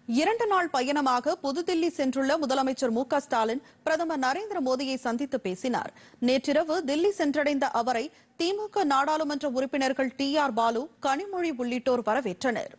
இரண்டு நாள் பயணமாக புதுதில்லி சென்றுள்ள முதலமைச்சர் மு க ஸ்டாலின் பிரதமர் நரேந்திர மோடியை சந்தித்து பேசினார் நேற்றிரவு தில்லி சென்றடைந்த அவரை திமுக நாடாளுமன்ற உறுப்பினர்கள் டி ஆர் பாலு கனிமொழி உள்ளிட்டோர் வரவேற்றனர்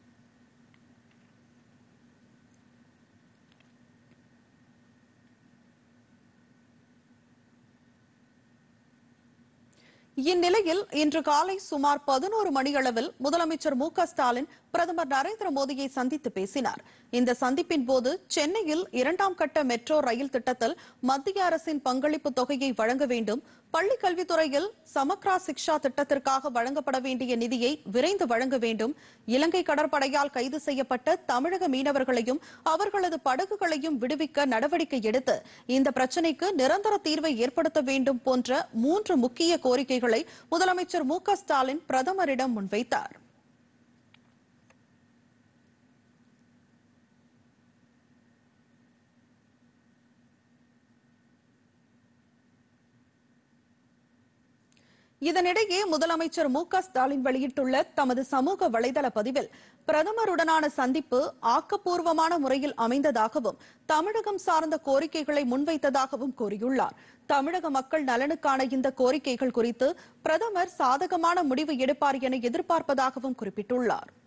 இந்நிலையில் இன்று காலை சுமார் பதினோரு மணியளவில் முதலமைச்சர் மு க ஸ்டாலின் பிரதமர் நரேந்திர மோடியை சந்தித்து பேசினார் இந்த சந்திப்பின் போது சென்னையில் இரண்டாம் கட்ட மெட்ரோ ரயில் திட்டத்தில் மத்திய அரசின் பங்களிப்பு தொகையை வழங்க வேண்டும் பள்ளிக் கல்வித்துறையில் சமக்ரா சிக்ஷா திட்டத்திற்காக வழங்கப்பட வேண்டிய நிதியை விரைந்து வழங்க வேண்டும் இலங்கை கடற்படையால் கைது செய்யப்பட்ட தமிழக மீனவர்களையும் அவர்களது படகுகளையும் விடுவிக்க நடவடிக்கை எடுத்து இந்த பிரச்சினைக்கு நிரந்தர தீர்வை ஏற்படுத்த வேண்டும் போன்ற மூன்று முக்கிய கோரிக்கைகளை முதலமைச்சர் மு க ஸ்டாலின் பிரதமரிடம் முன்வைத்தார் இதனிடையே முதலமைச்சர் மு க ஸ்டாலின் வெளியிட்டுள்ள தமது சமூக வலைதள பதிவில் பிரதமருடனான சந்திப்பு ஆக்கப்பூர்வமான முறையில் அமைந்ததாகவும் தமிழகம் சார்ந்த கோரிக்கைகளை முன்வைத்ததாகவும் கூறியுள்ளார் தமிழக மக்கள் நலனுக்கான இந்த கோரிக்கைகள் குறித்து பிரதமர் சாதகமான முடிவு எடுப்பார் என எதிர்பார்ப்பதாகவும் குறிப்பிட்டுள்ளார்